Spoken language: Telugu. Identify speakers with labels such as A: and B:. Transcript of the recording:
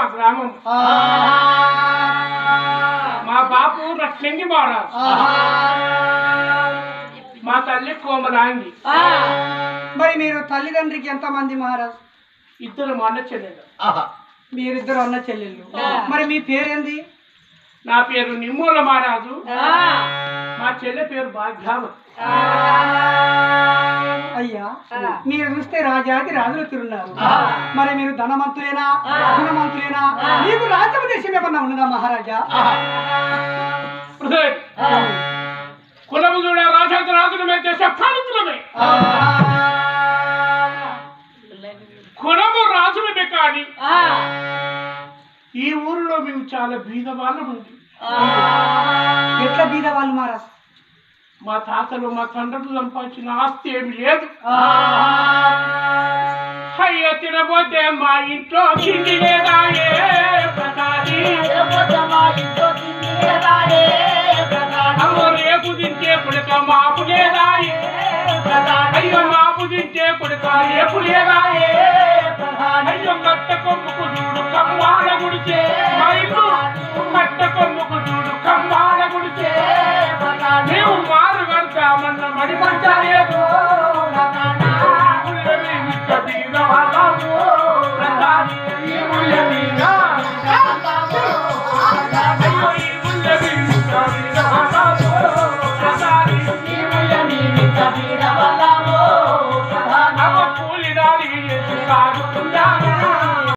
A: గ్రామం మా బాపు రత్నంగి మహారాజ్ మా తల్లి కోమలాంగి
B: మరి మీరు తల్లిదండ్రికి ఎంత మంది మహారాజ్
A: ఇద్దరు మా అన్న చెల్లెలు
B: మీరిద్దరు అన్న చెల్లెళ్ళు మరి మీ పేరేంది
A: నా పేరు నిమ్మూల మహారాజు మా చెల్లె పేరు భాగ్యావతి
B: అయ్యా మీరు చూస్తే రాజాది రాజులు తిరున్నారు మరి మీరు ధనవంతులేనా గుణవంతులేనా మీకు రాజ్యం దేశం ఏమన్నా ఉన్నదా మహారాజా
A: హృదయ్, కులము కూడా రాజాది రాజులమే దేశ పాలితులమే కులము రాజులమే కానీ ఈ ఊరిలో మేము చాలా బీద వాళ్ళం ఉంది
B: ఎట్లా బీద వాళ్ళు మహారాజ్
A: మా తాతలు మా తండ్రులు సంపాదించిన ఆస్తి ఏమి లేదు అయ్యో తినబోతే మా ఇంట్లో కింది లేదా ఏ ప్రసాది అమ్మో రేపు తింటే పుడక మాపు లేదా ఏ ప్రసాది అయ్యో మాపు తింటే పుడక రేపు లేదా ఏ ప్రసాది అయ్యో కట్ట కొమ్ముకు చూడు కమ్మాల గుడిచే మా ఇల్లు